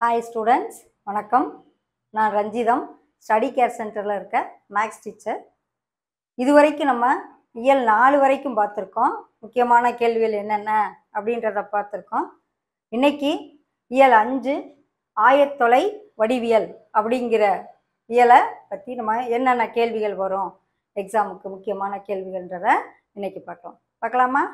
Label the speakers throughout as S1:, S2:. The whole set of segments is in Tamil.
S1: ஹாய் ஸ்டூடெண்ட்ஸ் வணக்கம் நான் ரஞ்சிதம் ஸ்டடி கேர் சென்டரில் இருக்க மேக்ஸ் டீச்சர் இதுவரைக்கும் நம்ம இயல் நாலு வரைக்கும் பார்த்துருக்கோம் முக்கியமான கேள்விகள் என்னென்ன அப்படின்றத பார்த்துருக்கோம் இன்னைக்கு இயல் அஞ்சு ஆயத்தொலை வடிவியல் அப்படிங்கிற இயலை பற்றி நம்ம என்னென்ன கேள்விகள் வரும் எக்ஸாமுக்கு முக்கியமான கேள்விகள்ன்றத இன்னைக்கு பார்க்கலாம் பார்க்கலாமா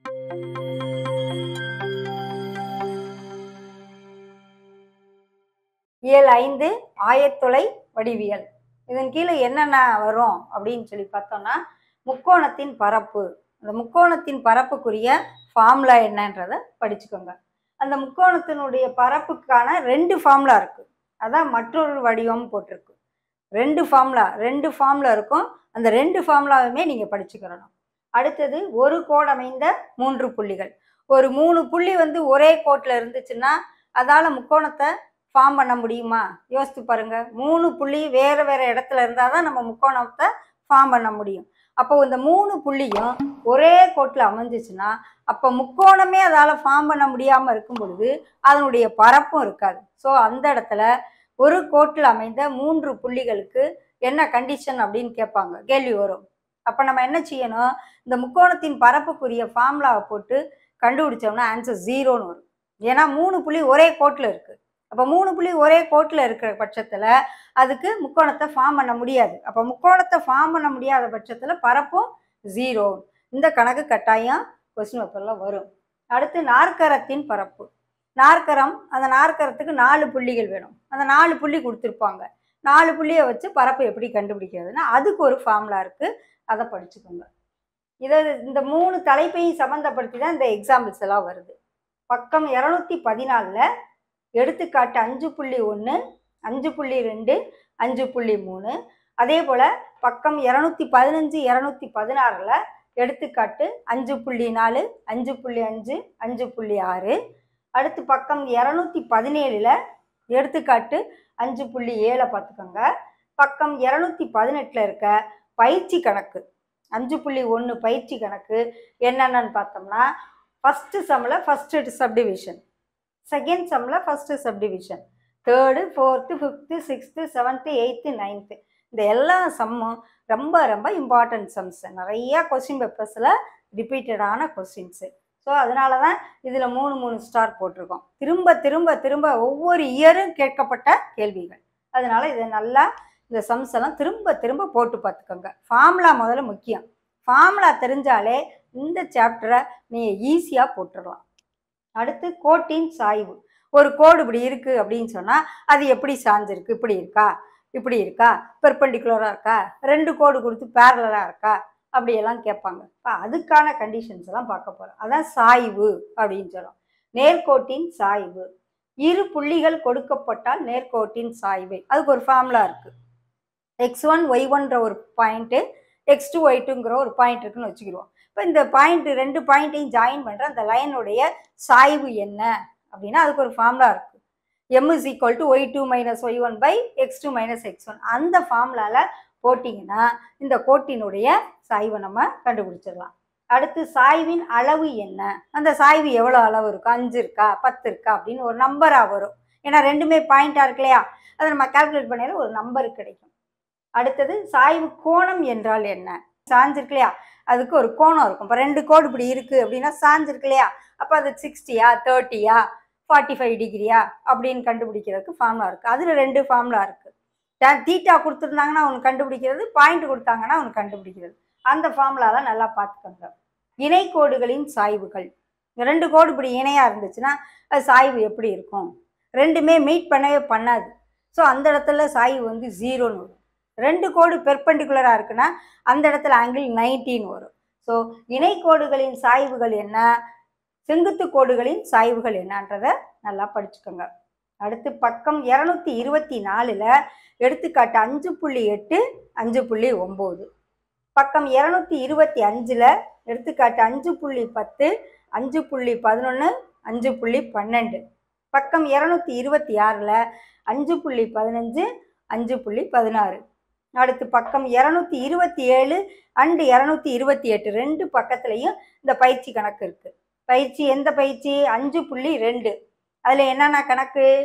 S1: இயல் ஐந்து ஆயத்தொலை வடிவியல் இதன் கீழே என்னென்ன வரும் அப்படின்னு சொல்லி பார்த்தோம்னா முக்கோணத்தின் பரப்பு அந்த முக்கோணத்தின் பரப்புக்குரிய ஃபார்முலா என்னன்றதை படிச்சுக்கோங்க அந்த முக்கோணத்தினுடைய பரப்புக்கான ரெண்டு ஃபார்முலா இருக்கு அதான் மற்றொரு வடிவம் போட்டிருக்கு ரெண்டு ஃபார்முலா ரெண்டு ஃபார்முலா இருக்கும் அந்த ரெண்டு ஃபார்முலாவுமே நீங்கள் படிச்சுக்கிறணும் அடுத்தது ஒரு கோடு அமைந்த மூன்று புள்ளிகள் ஒரு மூணு புள்ளி வந்து ஒரே கோட்டில் இருந்துச்சுன்னா அதால் முக்கோணத்தை ஃபார்ம் பண்ண முடியுமா யோசித்து பாருங்க மூணு புள்ளி வேறு வேறு இடத்துல இருந்தால் தான் நம்ம முக்கோணத்தை ஃபார்ம் பண்ண முடியும் அப்போ இந்த மூணு புள்ளியும் ஒரே கோட்டில் அமைஞ்சிச்சுன்னா அப்போ முக்கோணமே அதால் ஃபார்ம் பண்ண முடியாமல் இருக்கும் பொழுது அதனுடைய பரப்பும் இருக்காது ஸோ அந்த இடத்துல ஒரு கோட்டில் அமைந்த மூன்று புள்ளிகளுக்கு என்ன கண்டிஷன் அப்படின்னு கேட்பாங்க கேள்வி வரும் அப்போ நம்ம என்ன செய்யணும் இந்த முக்கோணத்தின் பரப்புக்குரிய ஃபார்முலாவை போட்டு கண்டுபிடிச்சோம்னா ஆன்சர் ஜீரோன்னு வரும் ஏன்னா மூணு புள்ளி ஒரே கோட்டில் இருக்குது அப்போ மூணு புள்ளி ஒரே கோட்டில் இருக்கிற பட்சத்தில் அதுக்கு முக்கோணத்தை ஃபார்ம் பண்ண முடியாது அப்போ முக்கோணத்தை ஃபார்ம் பண்ண முடியாத பட்சத்தில் பரப்பும் ஜீரோ இந்த கணக்கு கட்டாயம் கொஸ்டின் பேப்பரில் வரும் அடுத்து நாற்கரத்தின் பரப்பு நாற்கரம் அந்த நாற்கரத்துக்கு நாலு புள்ளிகள் வேணும் அந்த நாலு புள்ளி கொடுத்துருப்பாங்க நாலு புள்ளியை வச்சு பரப்பு எப்படி கண்டுபிடிக்கிறதுனா அதுக்கு ஒரு ஃபார்முலா இருக்குது அதை படிச்சுக்கோங்க இதை இந்த மூணு தலைப்பையும் சம்மந்தப்படுத்தி தான் இந்த எக்ஸாம்பிள்ஸ் எல்லாம் வருது பக்கம் இரநூத்தி பதினாலில் எடுத்துக்காட்டு அஞ்சு புள்ளி ஒன்று அஞ்சு புள்ளி ரெண்டு அஞ்சு புள்ளி மூணு அதே போல் பக்கம் இரநூத்தி பதினஞ்சு இரநூத்தி பதினாறில் எடுத்துக்காட்டு அஞ்சு புள்ளி நாலு அஞ்சு புள்ளி அஞ்சு அஞ்சு புள்ளி ஆறு அடுத்து பக்கம் இரநூத்தி பதினேழில் எடுத்துக்காட்டு அஞ்சு புள்ளி ஏழை பார்த்துக்கோங்க பக்கம் இரநூத்தி பதினெட்டில் இருக்க பயிற்சி கணக்கு அஞ்சு புள்ளி ஒன்று பயிற்சி கணக்கு என்னென்னு பார்த்தோம்னா ஃபஸ்ட்டு சம்மில் ஃபஸ்ட்டு சப்டிவிஷன் செகண்ட் சம்மில் first subdivision third fourth fifth sixth seventh eighth ninth இந்த எல்லா சம்மும் ரொம்ப ரொம்ப இம்பார்ட்டன்ட் சம்ஸ் நிறையா கொஸ்டின் பேப்பர்ஸில் ரிப்பீட்டடான கொஸ்டின்ஸு ஸோ அதனால தான் இதில் மூணு மூணு ஸ்டார் போட்டிருக்கோம் திரும்ப திரும்ப திரும்ப ஒவ்வொரு இயரும் கேட்கப்பட்ட கேள்விகள் அதனால இதை நல்லா இந்த சம்ஸ் எல்லாம் திரும்ப திரும்ப போட்டு பார்த்துக்கோங்க ஃபார்முலா முதல்ல முக்கியம் ஃபார்முலா தெரிஞ்சாலே இந்த சாப்டரை நீங்கள் ஈஸியாக போட்டுடலாம் அடுத்து கோட்டின் சாய்வு ஒரு கோடு இப்படி இருக்குது அப்படின்னு சொன்னால் அது எப்படி சாஞ்சிருக்கு இப்படி இருக்கா இப்படி இருக்கா பெர்பெண்டிகுலராக இருக்கா ரெண்டு கோடு கொடுத்து பேரலாக இருக்கா அப்படியெல்லாம் கேட்பாங்க இப்போ அதுக்கான கண்டிஷன்ஸ் எல்லாம் பார்க்க போகிறோம் அதான் சாய்வு அப்படின்னு சொல்லும் நேர்கோட்டின் சாய்வு இரு புள்ளிகள் கொடுக்கப்பட்டால் நேர்கோட்டின் சாய்வு அதுக்கு ஒரு ஃபார்முலா இருக்குது எக்ஸ் ஒன் ஒய் ஒன்ற ஒரு பாயிண்ட்டு எக்ஸ் டூ ஒய் டூங்கிற ஒரு பாயிண்ட் இருக்குன்னு வச்சுக்கிடுவோம் இப்போ இந்த பாயிண்ட் ரெண்டு பாயிண்ட்டையும் ஜாயின் பண்ணுற அந்த லைனுடைய சாய்வு என்ன அப்படின்னா அதுக்கு ஒரு ஃபார்முலா இருக்குது m is equal to y two minus y one by x two minus x one அந்த ஃபார்முலாவில் போட்டிங்கன்னா இந்த கோட்டினுடைய சாய்வை நம்ம கண்டுபிடிச்சிடலாம் அடுத்து சாய்வின் அளவு என்ன அந்த சாய்வு எவ்வளோ அளவு இருக்கும் அஞ்சு இருக்கா பத்து இருக்கா அப்படின்னு ஒரு நம்பராக வரும் ஏன்னா ரெண்டுமே பாயிண்டாக இருக்கு இல்லையா அதை நம்ம கால்குலேட் பண்ணால ஒரு நம்பர் கிடைக்கும் அடுத்தது சாய்வு கோணம் என்றால் என்ன சாஞ்சிருக்கு இல்லையா அதுக்கு ஒரு கோணம் இருக்கும் இப்போ ரெண்டு கோடு இப்படி இருக்குது அப்படின்னா சாஞ்சிருக்கு இல்லையா அப்போ அது சிக்ஸ்டியா தேர்ட்டியா ஃபார்ட்டி ஃபைவ் டிகிரியா அப்படின்னு கண்டுபிடிக்கிறதுக்கு ஃபார்முலா இருக்குது அதில் ரெண்டு ஃபார்முலா இருக்குது தீட்டா கொடுத்துருந்தாங்கன்னா அவனுக்கு கண்டுபிடிக்கிறது பாயிண்ட் கொடுத்தாங்கன்னா அவனுக்கு கண்டுபிடிக்கிறது அந்த ஃபார்முலாலாம் நல்லா பார்த்துக்கோங்க இணைக்கோடுகளின் சாய்வுகள் ரெண்டு கோடு இப்படி இணையாக இருந்துச்சுன்னா அது சாய்வு எப்படி இருக்கும் ரெண்டுமே மீட் பண்ணவே பண்ணாது ஸோ அந்த இடத்துல சாய்வு வந்து ஜீரோன்னு வரும் ரெண்டு கோடு பெர்பெண்டிகுலராக இருக்குன்னா அந்த இடத்துல ஆங்கிள் நைன்டீன் வரும் ஸோ இணைக்கோடுகளின் சாய்வுகள் என்ன செங்குத்து கோடுகளின் சாய்வுகள் என்னன்றதை நல்லா படிச்சுக்கோங்க அடுத்து பக்கம் இரநூத்தி இருபத்தி நாலில் எடுத்துக்காட்டு அஞ்சு புள்ளி எட்டு அஞ்சு புள்ளி ஒம்பது பக்கம் இரநூத்தி இருபத்தி அஞ்சில் எடுத்துக்காட்டு அஞ்சு புள்ளி பத்து அஞ்சு புள்ளி பதினொன்று அஞ்சு புள்ளி பன்னெண்டு பக்கம் இரநூத்தி இருபத்தி ஆறில் அஞ்சு புள்ளி பதினஞ்சு அஞ்சு புள்ளி பதினாறு அடுத்து பக்கம் இரநூத்தி இருபத்தி ஏழு அண்டு இரநூத்தி இருபத்தி எட்டு ரெண்டு பக்கத்துலேயும் இந்த பயிற்சி கணக்கு இருக்குது பயிற்சி எந்த பயிற்சி அஞ்சு புள்ளி ரெண்டு அதில் என்னென்ன கணக்கு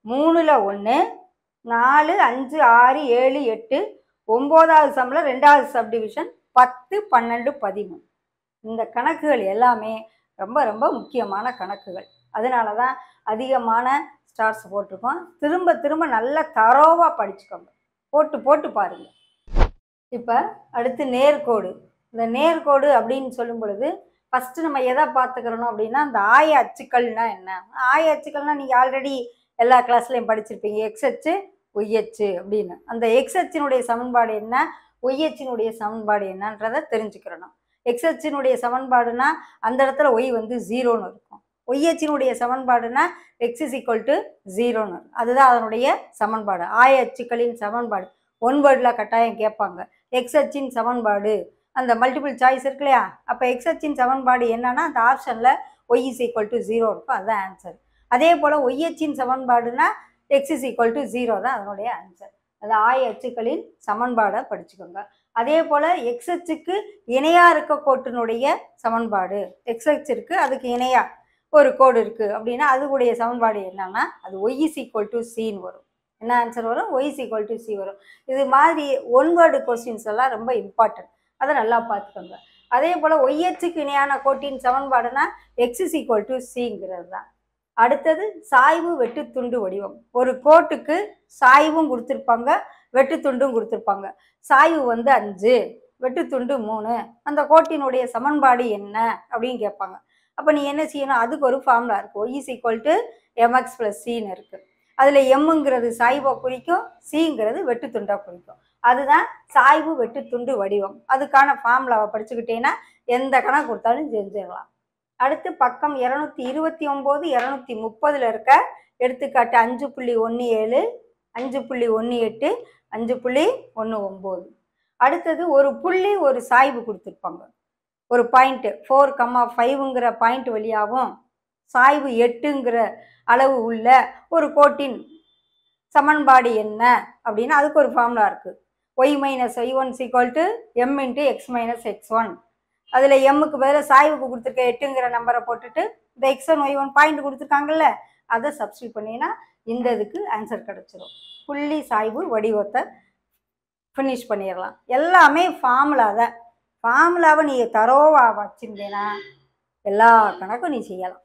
S1: மூணில் ஒன்று நாலு அஞ்சு ஆறு ஏழு எட்டு ஒம்போதாவது சம்மில் ரெண்டாவது சப்டிவிஷன் பத்து பன்னெண்டு பதிமூணு இந்த கணக்குகள் எல்லாமே ரொம்ப ரொம்ப முக்கியமான கணக்குகள் அதனால தான் அதிகமான ஸ்டார்ஸ் போட்டிருக்கோம் திரும்ப திரும்ப நல்லா தரோவாக படிச்சுக்கோங்க போட்டு போட்டு பாருங்க இப்போ அடுத்து நேர்கோடு இந்த நேர்கோடு அப்படின்னு சொல்லும் பொழுது ஃபஸ்ட்டு நம்ம எதை பார்த்துக்கிறணும் அப்படின்னா அந்த ஆய அச்சுக்கள்னா என்ன ஆய அச்சுக்கள்னா நீங்கள் ஆல்ரெடி எல்லா கிளாஸ்லையும் படிச்சிருப்பீங்க எக்ஸ் அச்சு ஒய் அச்சு அப்படின்னு அந்த எக்ஸ் அச்சினுடைய சமன்பாடு என்ன ஒய் அச்சினுடைய சமன்பாடு என்னன்றதை தெரிஞ்சுக்கிறணும் எக்ஸ் அச்சினுடைய சமன்பாடுனா அந்த இடத்துல ஒய் வந்து ஜீரோன்னு இருக்கும் ஒய் அச்சினுடைய சமன்பாடுனா எக்ஸ் இஸ் ஈக்குவல் டு ஜீரோன்னு இருக்கும் அதுதான் அதனுடைய சமன்பாடு ஆய அச்சுக்களின் சமன்பாடு ஒன் வேர்டில் கட்டாயம் கேட்பாங்க எக்ஸ் அச்சின் சமன்பாடு அந்த மல்டிபிள் சாய்ஸ் இருக்கு இல்லையா அப்போ எக்ஸ் அச்சின் சமன்பாடு என்னன்னா அந்த ஆப்ஷனில் y is equal to zero இருக்கும் அதுதான் ஆன்சர் அதே போல் ஒய் அச்சின் சமன்பாடுனா x is equal to zero தான் அதனுடைய ஆன்சர் அது ஆய அச்சுக்களின் சமன்பாடை படிச்சுக்கோங்க அதே போல் எக்ஸ் அச்சுக்கு இணையாக இருக்க கோட்டினுடைய சமன்பாடு எக்ஸ் அச்சு இருக்குது அதுக்கு இணையாக ஒரு கோடு இருக்குது அப்படின்னா அதுக்குடைய சமன்பாடு என்னன்னா அது ஒய் இஸ் ஈக்குவல் டு சின்னு வரும் என்ன ஆன்சர் வரும் y is equal to c வரும் இது மாதிரி ஒன் வேர்டு கொஸ்டின்ஸ் எல்லாம் ரொம்ப இம்பார்ட்டன்ட் அதை நல்லா பார்த்துக்கோங்க அதே போல் ஒய்யச்சுக்கு இணையான கோட்டின் சமன்பாடுனா எக்ஸ் இஸ் ஈக்குவல் டு சிங்கிறது தான் அடுத்தது சாய்வு வெட்டுத்துண்டு வடிவம் ஒரு கோட்டுக்கு சாய்வும் கொடுத்துருப்பாங்க வெட்டுத்துண்டும் கொடுத்துருப்பாங்க சாய்வு வந்து அஞ்சு வெட்டுத்துண்டு மூணு அந்த கோட்டினுடைய சமன்பாடு என்ன அப்படின்னு கேட்பாங்க அப்போ நீ என்ன செய்யணும் அதுக்கு ஒரு ஃபார்முலா இருக்குது y is equal to m x plus சின்னு இருக்குது அதில் எம்முங்கிறது சாய்வை குறிக்கும் சிங்கிறது வெட்டுத்துண்டா குறிக்கும் அதுதான் சாய்வு வெட்டுத்துண்டு வடிவம் அதுக்கான ஃபார்முலாவை படிச்சுக்கிட்டேன்னா எந்த கணக்கு கொடுத்தாலும் செஞ்சிடலாம் அடுத்து பக்கம் இரநூத்தி இருபத்தி ஒம்பது இரநூத்தி முப்பதில் இருக்க எடுத்துக்காட்டு அஞ்சு புள்ளி ஒன்று ஏழு அஞ்சு புள்ளி ஒன்று எட்டு அஞ்சு புள்ளி ஒன்று ஒம்பது அடுத்தது ஒரு புள்ளி ஒரு சாய்வு கொடுத்துருப்பாங்க ஒரு பாயிண்ட்டு ஃபோர் கம்மா ஃபைவுங்கிற பாயிண்ட் வழியாகவும் சாய்வு எட்டுங்கிற அளவு உள்ள ஒரு கோட்டின் சமன்பாடு என்ன அப்படின்னா அதுக்கு ஒரு ஃபார்முலா இருக்குது y minus y one equal to m into x minus x one அதில் எம்முக்கு பதிலாக சாய்வுக்கு கொடுத்துருக்க எட்டுங்கிற நம்பரை போட்டுட்டு இந்த x one y one point கொடுத்துருக்காங்கல்ல அதை சப்ஸ்டியூட் பண்ணினா இந்த இதுக்கு ஆன்சர் கிடச்சிரும் புள்ளி சாய்வு வடிவத்தை ஃபினிஷ் பண்ணிடலாம் எல்லாமே ஃபார்முலா தான் ஃபார்முலாவை நீ தரோவாக வச்சுருந்தேன்னா எல்லா கணக்கும் நீ செய்யலாம்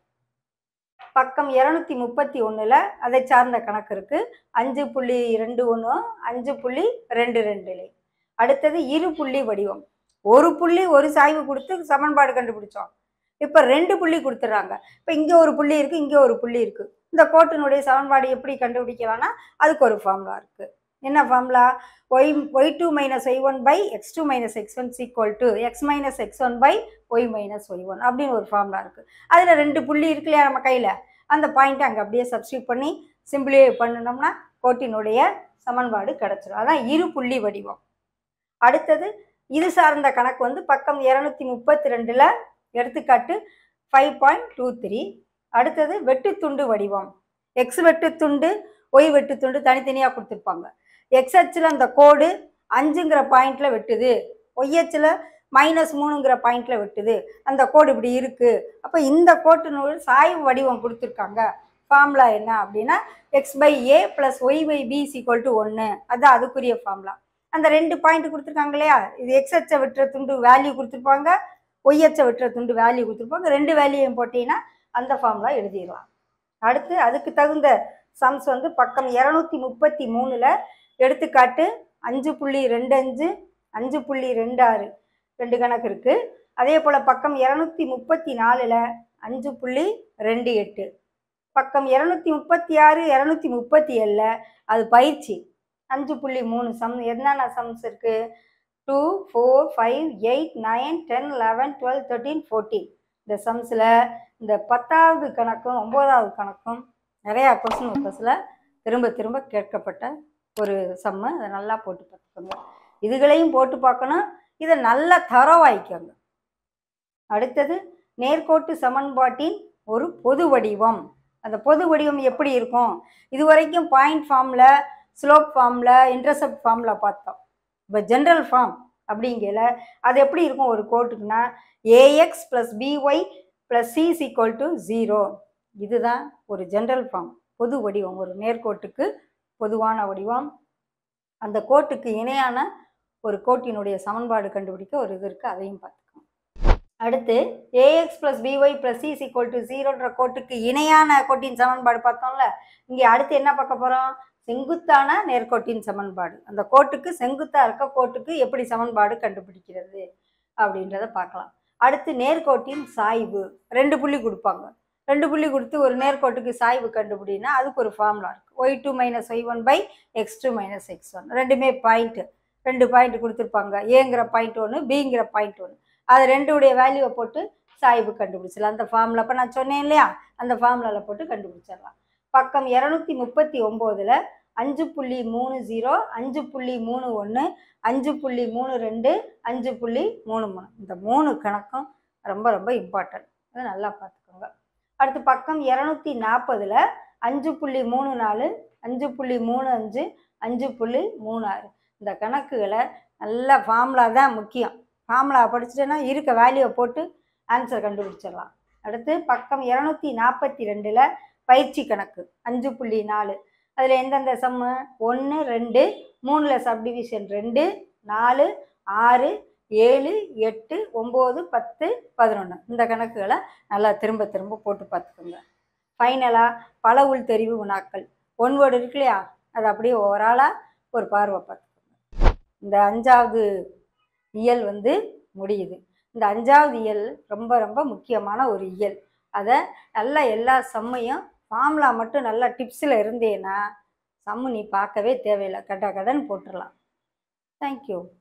S1: பக்கம் இரநூத்தி முப்பத்தி ஒன்றில் அதை சார்ந்த கணக்கு இருக்குது அஞ்சு புள்ளி ரெண்டு ஒன்று அஞ்சு புள்ளி ரெண்டு ரெண்டுலே அடுத்தது இரு புள்ளி வடிவம் ஒரு புள்ளி ஒரு சாய்வு கொடுத்து சமன்பாடு கண்டுபிடிச்சோம் இப்போ ரெண்டு புள்ளி கொடுத்துட்றாங்க இப்போ இங்கே ஒரு புள்ளி இருக்குது இங்கே ஒரு புள்ளி இருக்குது இந்த கோட்டினுடைய சமன்பாடு எப்படி கண்டுபிடிக்கலாம்னா அதுக்கு ஒரு ஃபார்முலா இருக்குது என்ன formula y y two minus y one by x two minus x one equal to x minus x one by y minus y one அப்படின்னு ஒரு ஃபார்முலா இருக்குது அதில் ரெண்டு புள்ளி இருக்கு இல்லையா நம்ம கையில் அந்த பாயிண்ட்டை அங்கே அப்படியே சப்ஸ்டியூட் பண்ணி சிம்பிளிஃபை பண்ணினோம்னா கோட்டினுடைய சமன்பாடு கிடச்சிரும் அதான் இரு புள்ளி வடிவம் அடுத்தது இது சார்ந்த கணக்கு வந்து பக்கம் இரநூத்தி முப்பத்தி ரெண்டில் எடுத்துக்காட்டு ஃபைவ் பாயிண்ட் டூ த்ரீ அடுத்தது வெட்டுத்துண்டு வடிவம் எக்ஸ் வெட்டுத்துண்டு ஒய் வெட்டுத்துண்டு தனித்தனியாக கொடுத்துருப்பாங்க எக்ஸ் அச்சில் அந்த கோடு அஞ்சுங்கிற பாயிண்ட்ல வெட்டுது ஒய் அச்சில் மைனஸ் மூணுங்கிற பாயிண்ட்ல வெட்டுது அந்த கோடு இப்படி இருக்கு அப்போ இந்த கோட்டினுடைய சாய்வு வடிவம் கொடுத்துருக்காங்க ஃபார்முலா என்ன அப்படின்னா x by a plus y by b equal to ஒன்று அதுதான் அதுக்குரிய ஃபார்முலா அந்த ரெண்டு பாயிண்ட் கொடுத்துருக்காங்க இல்லையா இது எக்ஸ் அச்சை வெட்டுற துண்டு வேல்யூ கொடுத்துருப்பாங்க ஒய் அச்சை வெட்டுற துண்டு வேல்யூ கொடுத்துருப்பாங்க ரெண்டு வேல்யூவையும் போட்டீங்கன்னா அந்த ஃபார்முலா எழுதிடலாம் அடுத்து அதுக்கு தகுந்த சம்ஸ் வந்து பக்கம் இரநூத்தி முப்பத்தி மூணில் எடுத்துக்காட்டு அஞ்சு புள்ளி ரெண்டு அஞ்சு அஞ்சு புள்ளி ரெண்டு ஆறு ரெண்டு கணக்கு இருக்குது அதே போல் பக்கம் இரநூத்தி முப்பத்தி நாலில் அஞ்சு புள்ளி ரெண்டு எட்டு பக்கம் இரநூத்தி முப்பத்தி ஆறு இரநூத்தி முப்பத்தி ஏழில் அது பயிற்சி அஞ்சு புள்ளி மூணு சம் என்னென்ன சம்ஸ் இருக்குது two four five eight nine ten eleven twelve thirteen fourteen இந்த சம்ஸில் இந்த பத்தாவது கணக்கும் ஒம்போதாவது கணக்கும் நிறையா கொஸ்டின் பேப்பர்ஸில் திரும்ப திரும்ப கேட்கப்பட்ட ஒரு சம்மு அதை நல்லா போட்டு பார்த்துக்கோங்க இதுகளையும் போட்டு பார்க்கணும் இதை நல்லா தரவாய்க்கோங்க அடுத்தது நேர்கோட்டு சமன்பாட்டின் ஒரு பொது வடிவம் அந்த பொது வடிவம் எப்படி இருக்கும் இது வரைக்கும் பாயிண்ட் ஃபார்மில் ஸ்லோப் ஃபார்மில் இன்டர்செப்ட் ஃபார்மில் பார்த்தோம் இப்போ ஜென்ரல் ஃபார்ம் அப்படிங்கல அது எப்படி இருக்கும் ஒரு கோட்டுக்குன்னா a x plus b y plus c equal to zero இதுதான் ஒரு ஜென்ரல் ஃபார்ம் பொது வடிவம் ஒரு நேர்கோட்டுக்கு பொதுவான வடிவம் அந்த கோட்டுக்கு இணையான ஒரு கோட்டினுடைய சமன்பாடு கண்டுபிடிக்க ஒரு இது இருக்குது அதையும் பார்த்துக்கோங்க அடுத்து a x plus b y plus is equal to ஜீரோன்ற கோட்டுக்கு இணையான கோட்டின் சமன்பாடு பார்த்தோம்ல இங்கே அடுத்து என்ன பார்க்க போகிறோம் செங்குத்தான நேர்கோட்டின் சமன்பாடு அந்த கோட்டுக்கு செங்குத்தாக இருக்க கோட்டுக்கு எப்படி சமன்பாடு கண்டுபிடிக்கிறது அப்படின்றத பார்க்கலாம் அடுத்து நேர்கோட்டின் சாய்வு ரெண்டு புள்ளி கொடுப்பாங்க ரெண்டு புள்ளி கொடுத்து ஒரு நேர்கோட்டுக்கு சாய்வு கண்டுபிடினா அதுக்கு ஒரு ஃபார்முலா இருக்குது y two minus y one by x two minus x one ரெண்டுமே பாயிண்ட்டு ரெண்டு பாயிண்ட் கொடுத்துருப்பாங்க ஏங்கிற பாயிண்ட் ஒன்று பிங்கிற பாயிண்ட் ஒன்று அது ரெண்டுடைய வேல்யூவை போட்டு சாய்வு கண்டுபிடிச்சிடலாம் அந்த ஃபார்முலா இப்போ நான் சொன்னேன் இல்லையா அந்த ஃபார்முலாவில் போட்டு கண்டுபிடிச்சிடலாம் பக்கம் இரநூத்தி முப்பத்தி ஒம்போதில் அஞ்சு புள்ளி மூணு ஜீரோ அஞ்சு புள்ளி மூணு ஒன்று அஞ்சு புள்ளி மூணு ரெண்டு அஞ்சு புள்ளி மூணு மூணு இந்த மூணு கணக்கும் ரொம்ப ரொம்ப இம்பார்ட்டன்ட் அதை நல்லா பார்த்துக்கோங்க அடுத்து பக்கம் இரநூத்தி நாற்பதில் அஞ்சு புள்ளி மூணு நாலு அஞ்சு புள்ளி மூணு அஞ்சு அஞ்சு புள்ளி மூணு ஆறு இந்த கணக்குகளை நல்ல ஃபார்முலா தான் முக்கியம் ஃபார்முலா படிச்சுட்டேன்னா இருக்க வேல்யூவை போட்டு ஆன்சர் கண்டுபிடிச்சிடலாம் அடுத்து பக்கம் இரநூத்தி நாற்பத்தி ரெண்டில் பயிற்சி கணக்கு அஞ்சு புள்ளி நாலு அதில் எந்தெந்த சம்மு ஒன்று ரெண்டு மூணில் சப்டிவிஷன் ரெண்டு நாலு ஆறு ஏழு எட்டு ஒம்பது பத்து பதினொன்று இந்த கணக்குகளை நல்லா திரும்ப திரும்ப போட்டு பார்த்துக்கோங்க ஃபைனலாக பல உள் தெரிவு வினாக்கள் ஒன் வேர்டு இருக்கு இல்லையா அது அப்படியே ஓவராலாக ஒரு பார்வை பார்த்துக்கோங்க இந்த அஞ்சாவது இயல் வந்து முடியுது இந்த அஞ்சாவது இயல் ரொம்ப ரொம்ப முக்கியமான ஒரு இயல் அதை நல்லா எல்லா சம்மையும் ஃபார்முலா மட்டும் நல்லா டிப்ஸில் இருந்தேன்னா சம்மு நீ பார்க்கவே தேவையில்லை கட கடன்னு போட்டுடலாம் தேங்க்யூ